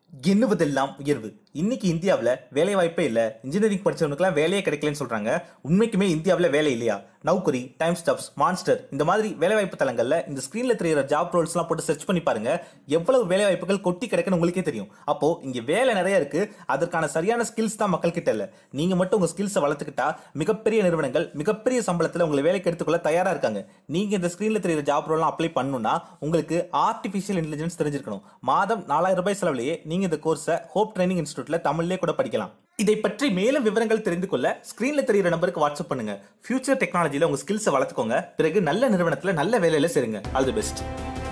எண்ணுவதெல்லாம் உயர்வு இன்னைக்கு இந்தியாவில் வேலை வாய்ப்பே இல்லை இன்ஜினியரிங் படிச்சவனுக்குலாம் வேலையே கிடைக்கலன்னு சொல்றாங்க உண்மைக்குமே இந்தியாவில் வேலை இல்லையா நௌக்கரி டைம் ஸ்டப்ஸ் மான்ஸ்டர் இந்த மாதிரி வேலை வாய்ப்பு தளங்கள்ல இந்த ஸ்கிரீன்ல தெரியுற ஜாப் ரோல்ஸ்லாம் போட்டு சர்ச் பண்ணி பாருங்க எவ்வளவு வேலை வாய்ப்புகள் கொட்டி கிடக்குன்னு உங்களுக்கே தெரியும் அப்போ இங்க வேலை நிறைய இருக்கு அதற்கான சரியான ஸ்கில்ஸ் தான் மக்கள் கிட்ட இல்ல நீங்க மட்டும் உங்க ஸ்கில்ஸை வளர்த்துக்கிட்டா மிகப்பெரிய நிறுவனங்கள் மிகப்பெரிய சம்பளத்துல உங்களை வேலைக்கு எடுத்துக்கொள்ள தயாரா இருக்காங்க நீங்க இந்த ஸ்கிரீன்ல தெரியுற ஜாப் ரோல்லாம் அப்ளை பண்ணணும்னா உங்களுக்கு ஆர்டிஃபிஷியல் இன்டெலிஜென்ஸ் தெரிஞ்சிருக்கணும் மாதம் நாலாயிரம் ரூபாய் செலவுலயே நீங்க இந்த கோர்ஸை ஹோப் ட்ரைனிங் இன்ஸ்டியூட்ல தமிழ்லேயே கூட படிக்கலாம் இதை பற்றி மேலும் விவரங்கள் தெரிந்து கொள்ள ஸ்கிரீன்ல தெரியுற நம்பருக்கு வாட்ஸ்அப் பண்ணுங்க ஃபியூச்சர் டெக்னாலஜில உங்க ஸ்கில்ஸை வளர்த்துக்கோங்க பிறகு நல்ல நிறுவனத்துல நல்ல வேலையில சேருங்க ஆல் தி பெஸ்ட்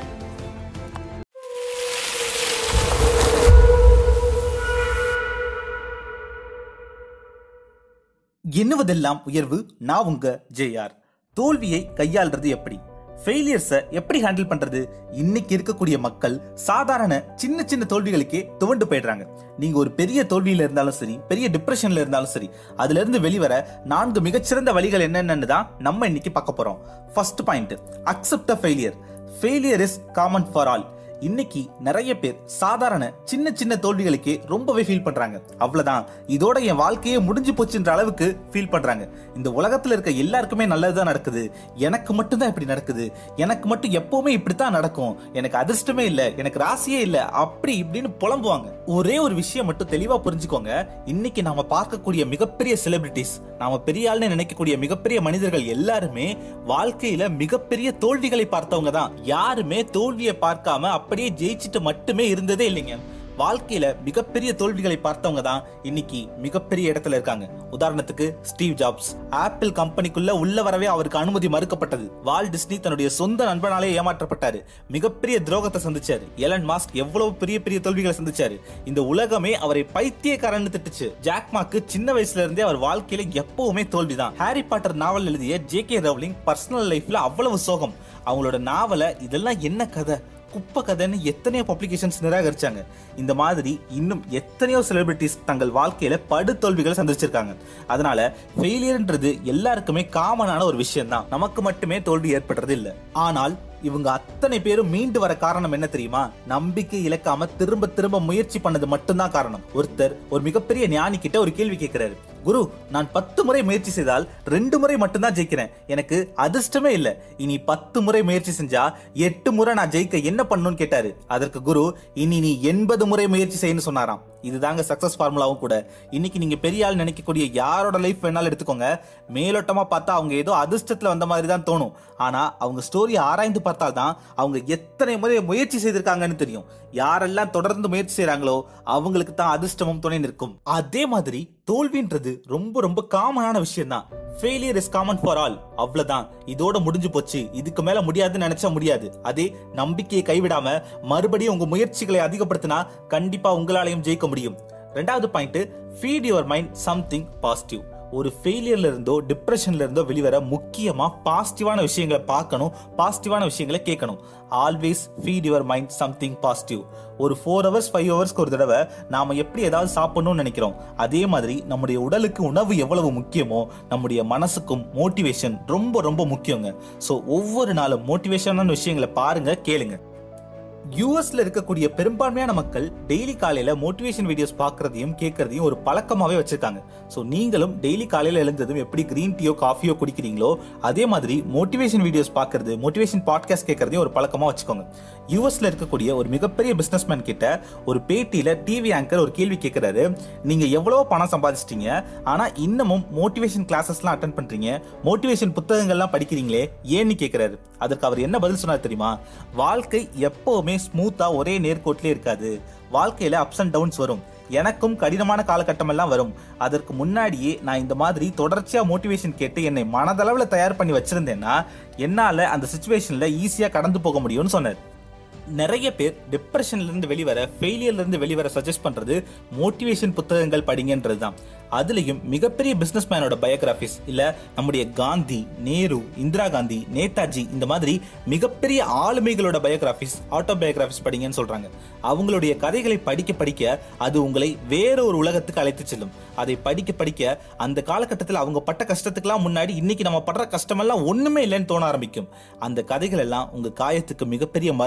எண்ணுவதெல்லாம் உயர்வு நான் உங்க ஜேஆர் தோல்வியை கையாள்றது எப்படி ஃபெயிலியர்ஸை எப்படி ஹேண்டில் பண்றது இன்னைக்கு இருக்கக்கூடிய மக்கள் சாதாரண சின்ன சின்ன தோல்விகளுக்கே துவண்டு போயிடுறாங்க நீங்க ஒரு பெரிய தோல்வியில இருந்தாலும் சரி பெரிய டிப்ரெஷன்ல இருந்தாலும் சரி அதுல இருந்து வெளிவர நான்கு மிகச்சிறந்த வழிகள் என்னென்னு தான் நம்ம இன்னைக்கு பார்க்க போறோம் first point accept a failure failure is common for all இன்னைக்கு நிறைய பேர் சாதாரண சின்ன சின்ன தோல்விகளுக்கே ரொம்பவே ஃபீல் பண்றாங்க அவ்வளவுதான் இதோட என் வாழ்க்கையே முடிஞ்சு போச்சுன்ற அளவுக்கு ஃபீல் பண்றாங்க இந்த உலகத்துல இருக்க எல்லாருக்குமே நல்லதுதான் நடக்குது எனக்கு மட்டும் தான் இப்படி நடக்குது எனக்கு மட்டும் எப்பவுமே இப்படித்தான் நடக்கும் எனக்கு அதிர்ஷ்டமே இல்ல எனக்கு ராசியே இல்ல அப்படி இப்படின்னு புலம்புவாங்க ஒரே ஒரு விஷயம் மட்டும் தெளிவா புரிஞ்சுக்கோங்க இன்னைக்கு நாம பார்க்கக்கூடிய மிகப்பெரிய செலிபிரிட்டிஸ் நாம பெரிய ஆள்னு நினைக்கக்கூடிய மிகப்பெரிய மனிதர்கள் எல்லாருமே வாழ்க்கையில மிகப்பெரிய தோல்விகளை பார்த்தவங்க தான் யாருமே தோல்வியை பார்க்காம அப்படியே ஜெயிச்சுட்டு மட்டுமே இருந்ததே இல்லைங்க வாழ்க்கையில மிகப்பெரிய தோல்விகளை பார்த்தவங்க தான் இன்னைக்கு மிகப்பெரிய இடத்துல இருக்காங்க உதாரணத்துக்கு ஸ்டீவ் ஜாப்ஸ் ஆப்பிள் கம்பெனிக்குள்ள உள்ள வரவே அவருக்கு அனுமதி மறுக்கப்பட்டது வால் டிஸ்னி தன்னுடைய சொந்த நண்பனாலே ஏமாற்றப்பட்டாரு மிகப்பெரிய துரோகத்தை சந்திச்சாரு எலன் மாஸ்க் எவ்வளவு பெரிய பெரிய தோல்விகளை சந்திச்சாரு இந்த உலகமே அவரை பைத்தியக்காரன்னு திட்டுச்சு ஜாக்மாக்கு சின்ன வயசுல இருந்தே அவர் வாழ்க்கையில எப்பவுமே தோல்விதான் ஹாரி பாட்டர் நாவல் எழுதிய ஜே கே ரவுலிங் பர்சனல் லைஃப்ல அவ்வளவு சோகம் அவங்களோட நாவல இதெல்லாம் என்ன கதை குப்பை கதைன்னு எத்தனையோ பப்ளிகேஷன்ஸ் நிராகரிச்சாங்க இந்த மாதிரி இன்னும் எத்தனையோ செலிபிரிட்டிஸ் தங்கள் வாழ்க்கையில படு தோல்விகளை சந்திச்சிருக்காங்க அதனால ஃபெயிலியர்ன்றது எல்லாருக்குமே காமனான ஒரு விஷயம் தான் நமக்கு மட்டுமே தோல்வி ஏற்படுறது இல்ல ஆனால் இவங்க அத்தனை பேரும் மீண்டு வர காரணம் என்ன தெரியுமா நம்பிக்கை இழக்காம திரும்ப திரும்ப முயற்சி பண்ணது மட்டும்தான் காரணம் ஒருத்தர் ஒரு மிகப்பெரிய ஞானி கிட்ட ஒரு கேள்வி கேட்கிறாரு குரு நான் பத்து முறை முயற்சி செய்தால் ரெண்டு முறை மட்டும்தான் ஜெயிக்கிறேன் எனக்கு அதிர்ஷ்டமே இல்ல இனி பத்து முறை முயற்சி செஞ்சா எட்டு முறை நான் ஜெயிக்க என்ன பண்ணணும்னு கேட்டாரு அதற்கு குரு இனி நீ எண்பது முறை முயற்சி செய்யணும்னு சொன்னாராம் இதுதாங்க சக்சஸ் ஃபார்முலாவும் கூட இன்னைக்கு நீங்க பெரிய ஆள் நினைக்கக்கூடிய யாரோட லைஃப் வேணாலும் எடுத்துக்கோங்க மேலோட்டமா பார்த்தா அவங்க ஏதோ அதிர்ஷ்டத்துல வந்த மாதிரி தான் தோணும் ஆனா அவங்க ஸ்டோரி ஆராய்ந்து பார்த்தால் தான் அவங்க எத்தனை முறை முயற்சி செய்திருக்காங்கன்னு தெரியும் யாரெல்லாம் தொடர்ந்து முயற்சி செய்றாங்களோ அவங்களுக்கு தான் அதிர்ஷ்டமும் துணை நிற்கும் அதே மாதிரி தோல்வின்றது ரொம்ப ரொம்ப காமனான விஷயம் தான் failure is common for all அவ்வளவுதான் இதோட முடிஞ்சு போச்சு இதுக்கு மேல முடியாதுன்னு நினைச்சா முடியாது அதே நம்பிக்கையை கைவிடாம மறுபடியும் உங்க முயற்சிகளை அதிகப்படுத்தினா கண்டிப்பா உங்களாலையும் ஜெயிக்க முடியும் ரெண்டாவது point feed your mind something positive ஒரு ஃபெயிலியர்ல இருந்தோ டிப்ரெஷன்ல இருந்தோ வெளிவர முக்கியமா பாசிட்டிவான விஷயங்களை பார்க்கணும் பாசிட்டிவான விஷயங்களை கேட்கணும் always feed your mind something positive ஒரு ஃபோர் ஹவர்ஸ் ஃபைவ் ஹவர்ஸ்க்கு ஒரு தடவை நாம எப்படி ஏதாவது சாப்பிடணும்னு நினைக்கிறோம் அதே மாதிரி நம்முடைய உடலுக்கு உணவு எவ்வளவு முக்கியமோ நம்முடைய மனசுக்கும் மோட்டிவேஷன் ரொம்ப ரொம்ப முக்கியங்க ஸோ ஒவ்வொரு நாளும் மோட்டிவேஷனான விஷயங்களை பாருங்க கேளுங்க யூஎஸ்ல இருக்கக்கூடிய பெரும்பான்மையான மக்கள் டெய்லி காலையில மோட்டிவேஷன் வீடியோஸ் பார்க்கறதையும் கேட்கறதையும் ஒரு பழக்கமாவே வச்சிருக்காங்க ஸோ நீங்களும் டெய்லி காலையில எழுந்ததும் எப்படி கிரீன் டீயோ காஃபியோ குடிக்கிறீங்களோ அதே மாதிரி மோட்டிவேஷன் வீடியோஸ் பார்க்கறது மோட்டிவேஷன் பாட்காஸ்ட் கேட்கறதையும் ஒரு பழக்கமா வச்சுக்கோங்க யூஎஸ்ல இருக்கக்கூடிய ஒரு மிகப்பெரிய பிசினஸ்மேன் கிட்ட ஒரு பேட்டியில டிவி ஆங்கர் ஒரு கேள்வி கேட்கிறாரு நீங்க எவ்வளவு பணம் சம்பாதிச்சிட்டீங்க ஆனா இன்னமும் மோட்டிவேஷன் கிளாஸஸ்லாம் அட்டன் பண்றீங்க மோட்டிவேஷன் புத்தகங்கள்லாம் படிக்கிறீங்களே ஏன்னு கேட்கிறாரு அதற்கு அவர் என்ன பதில் சொன்னார் தெரியுமா வாழ்க்கை எப்பவுமே ஸ்மூத்தா ஒரே நேர்கோட்டிலே இருக்காது வாழ்க்கையில அப்ஸ் அண்ட் டவுன்ஸ் வரும் எனக்கும் கடினமான காலகட்டம் எல்லாம் வரும் அதற்கு முன்னாடியே நான் இந்த மாதிரி தொடர்ச்சியா மோட்டிவேஷன் கேட்டு என்னை மனதளவுல தயார் பண்ணி வச்சிருந்தேன்னா என்னால அந்த சுச்சுவேஷன்ல ஈஸியா கடந்து போக முடியும்னு சொன்னார் நிறைய பேர் டிப்ரெஷன்ல இருந்து வெளிவர ஃபெயிலியர்ல இருந்து வெளிவர சஜஸ்ட் பண்றது மோட்டிவேஷன் புத்தகங்கள் படிங்கன்றது தான் அதுலயும் மிகப்பெரிய பிசினஸ் மேனோட பயோகிராபிஸ் இல்ல நம்முடைய காந்தி நேரு இந்திரா காந்தி நேதாஜி இந்த மாதிரி மிகப்பெரிய ஆளுமைகளோட பயோகிராபிஸ் ஆட்டோபயோகிராபிஸ் படிங்கன்னு சொல்றாங்க அவங்களுடைய கதைகளை படிக்க படிக்க அது உங்களை வேற ஒரு உலகத்துக்கு அழைத்து செல்லும் அதை படிக்க படிக்க அந்த காலகட்டத்தில் அவங்க பட்ட கஷ்டத்துக்கெல்லாம் முன்னாடி இன்னைக்கு நம்ம படுற கஷ்டமெல்லாம் ஒண்ணுமே இல்லைன்னு தோண ஆரம்பிக்கும் அந்த கதைகள் எல்லாம் உங்க காயத்துக்கு மிகப்பெரிய மருந்தாகவும்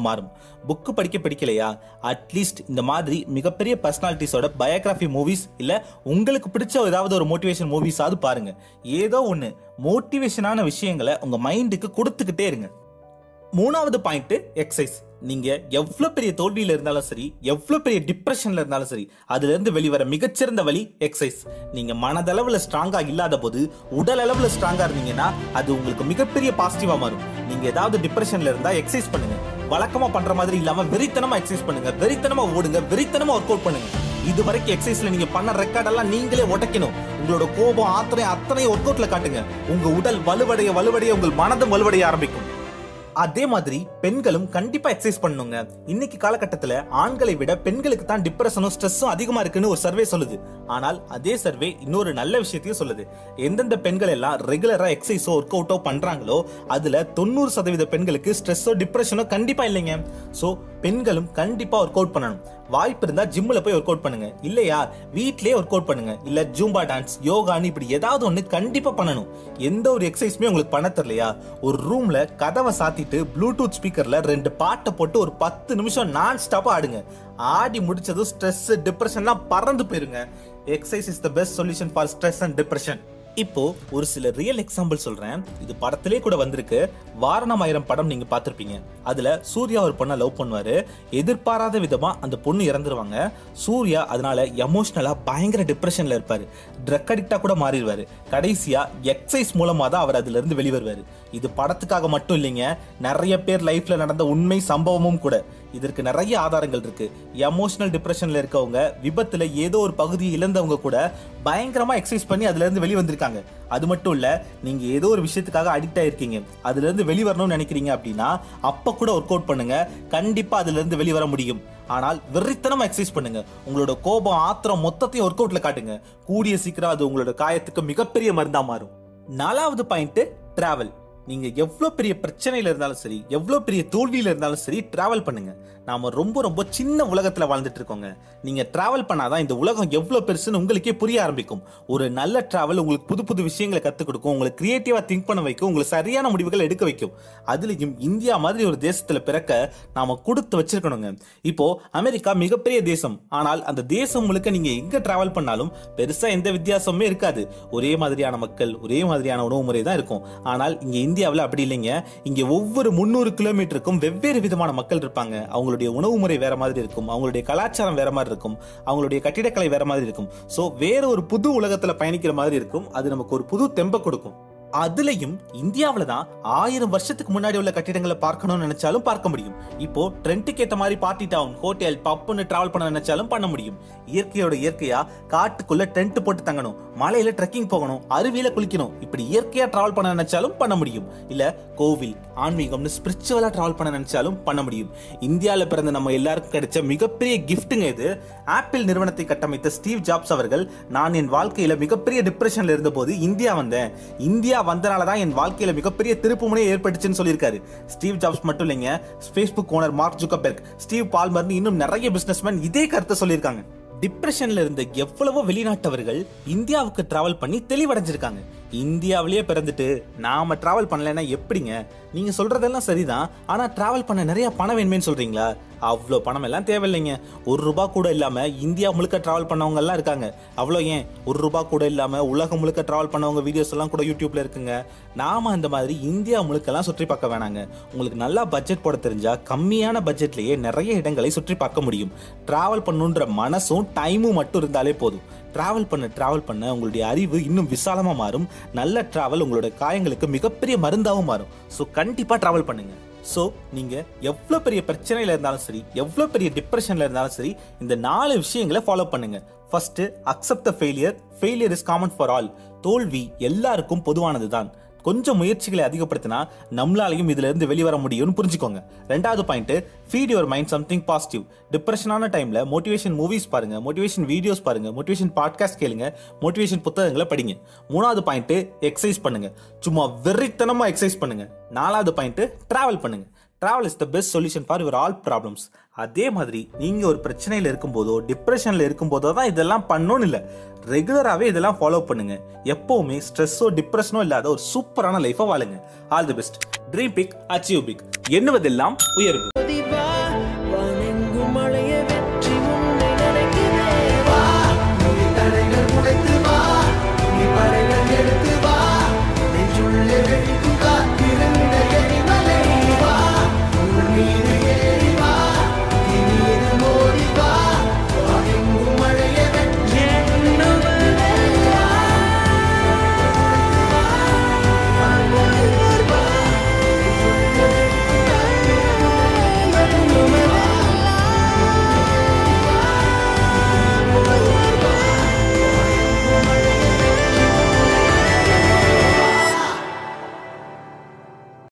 மாறும் புக்கு படிக்க பிடிக்கலையா அட்லீஸ்ட் இந்த மாதிரி மிகப்பெரிய பர்சனாலிட்டிஸோட பயோகிராஃபி மூவிஸ் இல்ல உங்களுக்கு பிடிச்ச ஏதாவது ஒரு மோட்டிவேஷன் மூவிஸாவது பாருங்க ஏதோ ஒன்று மோட்டிவேஷனான விஷயங்களை உங்க மைண்டுக்கு கொடுத்துக்கிட்டே இருங்க மூணாவது பாயிண்ட் எக்ஸசைஸ் நீங்க எவ்வளவு பெரிய தோல்வியில இருந்தாலும் சரி எவ்வளவு பெரிய டிப்ரெஷன்ல இருந்தாலும் சரி அதுல இருந்து வெளிவர மிகச்சிறந்த வழி எக்ஸசைஸ் நீங்க மனதளவுல ஸ்ட்ராங்கா இல்லாத போது உடல் அளவுல ஸ்ட்ராங்கா இருந்தீங்கன்னா அது உங்களுக்கு மிகப்பெரிய பாசிட்டிவா மாறும் நீங்க ஏதாவது டிப்ரெஷன்ல இருந்தா எக்ஸசைஸ் பண்ணுங்க வழக்கமா பண்ற மாதிரி இல்லாம வெறித்தனமா எக்ஸசைஸ் பண்ணுங்க வெறித்தனமா ஓடுங்க வெறித்தனமா ஒர்க் அவுட் பண்ணுங்க இது வரைக்கும் எக்ஸசைஸ்ல நீங்க பண்ண ரெக்கார்ட் எல்லாம் நீங்களே உடைக்கணும் உங்களோட கோபம் ஆத்திரை அத்தனை ஒர்க் அவுட்ல காட்டுங்க உங்க உடல் வலுவடைய வலுவடைய உங்கள் மனதும் வலுவடைய ஆரம்பிக்கும் அதே மாதிரி பெண்களும் கண்டிப்பா எக்ஸசைஸ் பண்ணுங்க இன்னைக்கு காலகட்டத்துல ஆண்களை விட பெண்களுக்கு தான் டிப்ரெஷனும் ஸ்ட்ரெஸ்ஸும் அதிகமா இருக்குன்னு ஒரு சர்வே சொல்லுது ஆனால் அதே சர்வே இன்னொரு நல்ல விஷயத்தையும் சொல்லுது எந்தெந்த பெண்கள் எல்லாம் ரெகுலரா எக்ஸசைஸோ ஒர்க் அவுட்டோ பண்றாங்களோ அதுல தொண்ணூறு சதவீத பெண்களுக்கு ஸ்ட்ரெஸ்ஸோ டிப்ரெஷனோ கண்டிப்பா இல்லைங்க சோ பெண்களும் கண்டிப்பா ஒர்க் அவுட் பண்ணணும் வாய்ப்பு இருந்தா ஜிம்ல போய் ஒர்க் அவுட் பண்ணுங்க இல்லையா வீட்லயே ஒர்க் அவுட் பண்ணுங்க இல்ல ஜூம்பா டான்ஸ் யோகான்னு இப்படி ஏதாவது ஒண்ணு கண்டிப்பா பண்ணணும் எந்த ஒரு எக்ஸசைஸுமே உங்களுக்கு பண்ண தெரியலையா ஒரு ரூம்ல கதவை சாத்திட்டு ப்ளூடூத் ஸ்பீக்கர்ல ரெண்டு பாட்டை போட்டு ஒரு பத்து நிமிஷம் நான் ஸ்டாப்பா ஆடுங்க ஆடி முடிச்சதும் ஸ்ட்ரெஸ் டிப்ரெஷன்லாம் பறந்து போயிருங்க exercise is the best solution for stress and depression இப்போ ஒரு சில ரியல் எக்ஸாம்பிள் சொல்றேன் இது படத்திலே கூட வந்திருக்கு வாரணம் ஆயிரம் படம் நீங்க பார்த்திருப்பீங்க அதுல சூர்யா ஒரு பொண்ணை லவ் பண்ணுவாரு எதிர்பாராத விதமா அந்த பொண்ணு இறந்துருவாங்க சூர்யா அதனால எமோஷனலா பயங்கர டிப்ரெஷன்ல இருப்பாரு ட்ரக் அடிக்டா கூட மாறிடுவாரு கடைசியா எக்ஸசைஸ் மூலமா தான் அவர் அதுல இருந்து வெளிவருவாரு இது படத்துக்காக மட்டும் இல்லைங்க நிறைய பேர் லைஃப்ல நடந்த உண்மை சம்பவமும் கூட இதற்கு நிறைய ஆதாரங்கள் இருக்கு எமோஷனல் டிப்ரெஷன்ல இருக்கவங்க விபத்துல ஏதோ ஒரு பகுதியை இழந்தவங்க கூட பயங்கரமா எக்ஸசைஸ் பண்ணி அதுல இருந்து வெளியே வந்திருக்காங்க அது மட்டும் இல்ல நீங்க ஏதோ ஒரு விஷயத்துக்காக அடிக்ட் ஆயிருக்கீங்க அதுல இருந்து வெளிவரணும்னு நினைக்கிறீங்க அப்படின்னா அப்ப கூட ஒர்க் அவுட் பண்ணுங்க கண்டிப்பா அதுல இருந்து வெளிவர முடியும் ஆனால் வெறித்தனமா எக்ஸசைஸ் பண்ணுங்க உங்களோட கோபம் ஆத்திரம் மொத்தத்தையும் ஒர்க் அவுட்ல காட்டுங்க கூடிய சீக்கிரம் அது உங்களோட காயத்துக்கு மிகப்பெரிய மருந்தா மாறும் நாலாவது பாயிண்ட் டிராவல் நீங்க எவ்வளவு பெரிய பிரச்சனையில இருந்தாலும் சரி எவ்வளவு பெரிய தோல்வியில இருந்தாலும் சரி டிராவல் பண்ணுங்க நாம ரொம்ப ரொம்ப சின்ன உலகத்துல வாழ்ந்துட்டு இருக்கோங்க நீங்க டிராவல் பண்ணாதான் இந்த உலகம் எவ்வளவு பெருசுன்னு உங்களுக்கே புரிய ஆரம்பிக்கும் ஒரு நல்ல டிராவல் உங்களுக்கு புது புது விஷயங்களை கத்துக் கொடுக்கும் உங்களை கிரியேட்டிவா திங்க் பண்ண வைக்கும் உங்களை சரியான முடிவுகள் எடுக்க வைக்கும் அதுலயும் இந்தியா மாதிரி ஒரு தேசத்துல பிறக்க நாம கொடுத்து வச்சிருக்கணுங்க இப்போ அமெரிக்கா மிகப்பெரிய தேசம் ஆனால் அந்த தேசம் முழுக்க நீங்க எங்க டிராவல் பண்ணாலும் பெருசா எந்த வித்தியாசமுமே இருக்காது ஒரே மாதிரியான மக்கள் ஒரே மாதிரியான உணவு முறை தான் இருக்கும் ஆனால் இங்க இந்தியாவில் அப்படி இல்லைங்க இங்க ஒவ்வொரு முந்நூறு கிலோமீட்டருக்கும் வெவ்வேறு விதமான மக்கள் இருப்பாங்க அவங்களுடைய உணவு முறை வேற மாதிரி இருக்கும் அவங்களுடைய கலாச்சாரம் வேற மாதிரி இருக்கும் அவங்களுடைய கட்டிடக்கலை வேற மாதிரி இருக்கும் சோ வேற ஒரு புது உலகத்துல பயணிக்கிற மாதிரி இருக்கும் அது நமக்கு ஒரு புது தெம்பை கொடுக்கும் அதுலயும் இந்தியாவில தான் ஆயிரம் வருஷத்துக்கு முன்னாடி உள்ள கட்டிடங்களை பார்க்கணும்னு நினைச்சாலும் பார்க்க முடியும் இப்போ ட்ரெண்டுக்கு ஏத்த மாதிரி பார்ட்டி டவுன் ஹோட்டல் பப்னு டிராவல் பண்ண நினைச்சாலும் பண்ண முடியும் இயற்கையோட இயற்கையா காட்டுக்குள்ள டென்ட் போட்டு தங்கணும் மலையில ட்ரெக்கிங் போகணும் அருவியில குளிக்கணும் இப்படி இயற்கையா டிராவல் பண்ண நினைச்சாலும் பண்ண முடியும் இல்ல கோவில் ஆன்மீகம்னு ஸ்பிரிச்சுவலா டிராவல் பண்ண நினைச்சாலும் பண்ண முடியும் இந்தியால பிறந்த நம்ம எல்லாருக்கும் கிடைச்ச மிகப்பெரிய கிஃப்ட்டுங்க இது ஆப்பிள் நிறுவனத்தை கட்டமைத்த ஸ்டீவ் ஜாப்ஸ் அவர்கள் நான் என் வாழ்க்கையில மிகப்பெரிய டிப்ரெஷன்ல இருந்தபோது இந்தியா வந்தேன் இந்தியா வந்தனால தான் என் வாழ்க்கையில மிகப்பெரிய திருப்புமுனையே ஏற்பட்டுச்சுன்னு சொல்லியிருக்காரு ஸ்டீவ் ஜாப்ஸ் மட்டும் இல்லைங்க Facebook owner Mark Zuckerberg Steve பால்மர்னு இன்னும் நிறைய பிசினஸ்மேன் இதே கருத்தை சொல்லியிருக்காங்க டிப்ரெஷன்ல இருந்த எவ்வளவோ வெளிநாட்டவர்கள் இந்தியாவுக்கு டிராவல் பண்ணி தெளிவடைஞ்சிருக்காங்க இந்தியாவிலேயே பிறந்துட்டு நாம டிராவல் பண்ணலைன்னா எப்படிங்க நீங்க சொல்றதெல்லாம் சரிதான் ஆனா டிராவல் பண்ண நிறைய பணம் வேணுமேன்னு சொல்றீங்களா அவ்வளோ பணம் எல்லாம் தேவையில்லைங்க ஒரு ரூபா கூட இல்லாம இந்தியா முழுக்க டிராவல் பண்ணவங்க எல்லாம் இருக்காங்க அவ்வளோ ஏன் ஒரு ரூபா கூட இல்லாம உலகம் முழுக்க டிராவல் பண்ணவங்க வீடியோஸ் எல்லாம் கூட யூடியூப்ல இருக்குங்க நாம அந்த மாதிரி இந்தியா முழுக்கெல்லாம் சுற்றி பார்க்க வேணாங்க உங்களுக்கு நல்லா பட்ஜெட் போட தெரிஞ்சா கம்மியான பட்ஜெட்லயே நிறைய இடங்களை சுற்றி பார்க்க முடியும் டிராவல் பண்ணுன்ற மனசும் டைமும் மட்டும் இருந்தாலே போதும் டிராவல் பண்ண டிராவல் பண்ண உங்களுடைய அறிவு இன்னும் விசாலமா மாறும் நல்ல டிராவல் உங்களோட காயங்களுக்கு மிகப்பெரிய மருந்தாவும் மாறும் ஸோ கண்டிப்பா டிராவல் பண்ணுங்க ஸோ நீங்க எவ்வளோ பெரிய பிரச்சனையில இருந்தாலும் சரி எவ்வளோ பெரிய டிப்ரெஷன்ல இருந்தாலும் சரி இந்த நாலு விஷயங்களை ஃபாலோ பண்ணுங்க first accept the failure failure is common for all தோல்வி எல்லாருக்கும் பொதுவானது தான் கொஞ்சம் முயற்சிகளை அதிகப்படுத்தினா நம்மளாலையும் இதுல இருந்து வெளிவர முடியும்னு புரிஞ்சுக்கோங்க ரெண்டாவது point feed your mind something positive டிப்ரெஷனான டைம்ல மோட்டிவேஷன் மூவிஸ் பாருங்க மோட்டிவேஷன் வீடியோஸ் பாருங்க மோட்டிவேஷன் பாட்காஸ்ட் கேளுங்க மோட்டிவேஷன் புத்தகங்களை படிங்க மூணாவது பாயிண்ட் எக்ஸசைஸ் பண்ணுங்க சும்மா வெறித்தனமா எக்ஸசைஸ் பண்ணுங்க நாலாவது பாயிண்ட் டிராவல் பண்ணுங்க travel is the best solution for your all problems அதே மாதிரி நீங்க ஒரு பிரச்சனையில இருக்கும்போதோ டிப்ரெஷன்ல இருக்கும்போதோ தான் இதெல்லாம் பண்ணணும்னு இல்லை ரெகுலராகவே இதெல்லாம் ஃபாலோ பண்ணுங்க எப்பவுமே ஸ்ட்ரெஸ்ஸோ டிப்ரெஷனோ இல்லாத ஒரு சூப்பரான லைஃபை வாழுங்க all the best dream big achieve big எண்ணுவதெல்லாம் உயர்வு